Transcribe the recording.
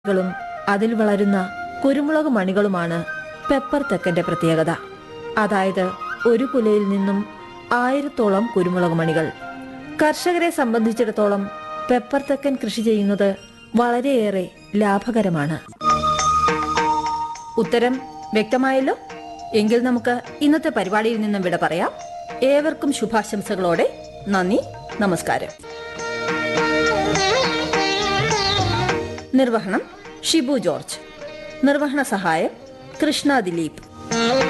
കളും അതിൽ വളരുന്ന കുരുമുളക് മണികളുമാണ് പെപ്പർ തെക്കന്റെ പ്രത്യേകത അതായത് ഒരു കുലയിൽ നിന്നും ആയിരത്തോളം കുരുമുളക് മണികൾ കർഷകരെ സംബന്ധിച്ചിടത്തോളം പെപ്പർ തെക്കൻ കൃഷി ചെയ്യുന്നത് വളരെയേറെ ലാഭകരമാണ് ഉത്തരം വ്യക്തമായല്ലോ എങ്കിൽ നമുക്ക് ഇന്നത്തെ പരിപാടിയിൽ നിന്നും വിട പറയാം ഏവർക്കും ശുഭാശംസകളോടെ നന്ദി നമസ്കാരം നിർവഹണം ഷിബു ജോർജ് നിർവഹണ സഹായം കൃഷ്ണ ദിലീപ്